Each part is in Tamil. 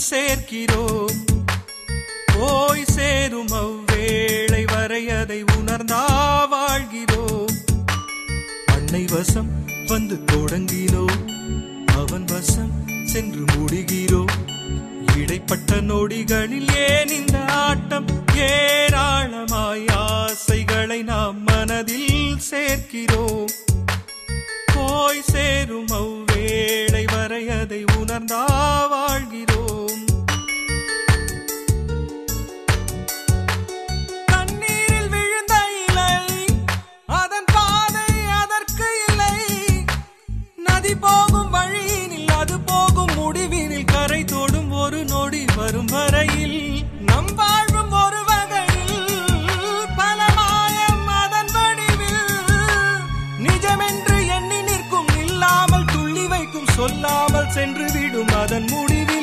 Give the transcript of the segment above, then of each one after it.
சேர்க்கிறோம் போய் சேரும் அவ்வேளை வரை அதை உணர்ந்தா வாழ்கிறோம் அன்னை வசம் வந்து தொடங்கினோம் அவன் வசம் சென்று முடிகிறோம் இடைப்பட்ட நொடிகளில் ஏன் இந்த ஆட்டம் ஏராளமாய் ஆசைகளை நாம் மனதில் சேர்க்கிறோம் போய் சேரும் அவ்வேளை வரை அதை உணர்ந்தா வாழ்கிறோம் தண்ணீரில் விழுந்த இலை அதன் பாதை அதற்கு இல்லை நதி போகும் வழியினில் அது போகும் முடிவினில் கரை தொடும் ஒரு நொடி வரும் வரையில் நம் வாழ்வும் ஒரு வகையில் பல மாயம் அதன் வடிவில் நிஜமென்று எண்ணி நிற்கும் இல்லாமல் துள்ளி வைக்கும் சொல்லாமல் சென்று விடும் அதன் முடிவில்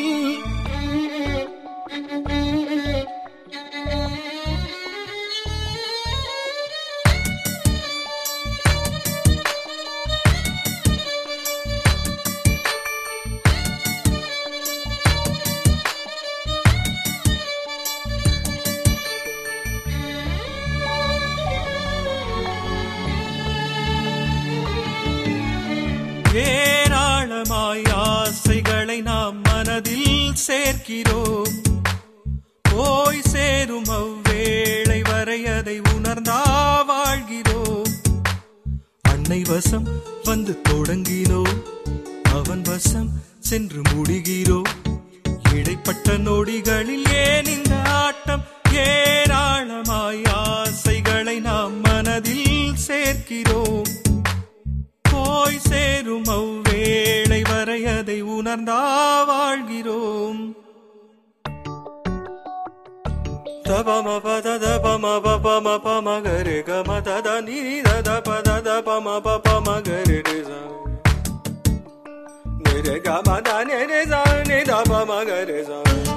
ஏராளமாய் ஆசைகளை நாம் மனதில் சேர்க்கிறோம் போய் சேரும் அவ்வேளை வரை அதை உணர்ந்தா வாழ்கிறோம் அன்னை வசம் வந்து தொடங்கினோம் அவன் வசம் சென்று முடிகிறோம் இடைப்பட்ட நொடிகளில் ஏன் இந்த ஆட்டம் ஏராளமாய் ஆசைகளை நாம் மனதில் சேர்க்கிறோம் போய் சேரும் அவ்வேளை வரை அதை உணர்ந்தா வாழ்கிறோம் தபம பத தபம பபம பமகரு கம தத நிரி தத பத தபம பபமகரு ரிசா நிரு கம த நிரு சா நி தபமகரு சா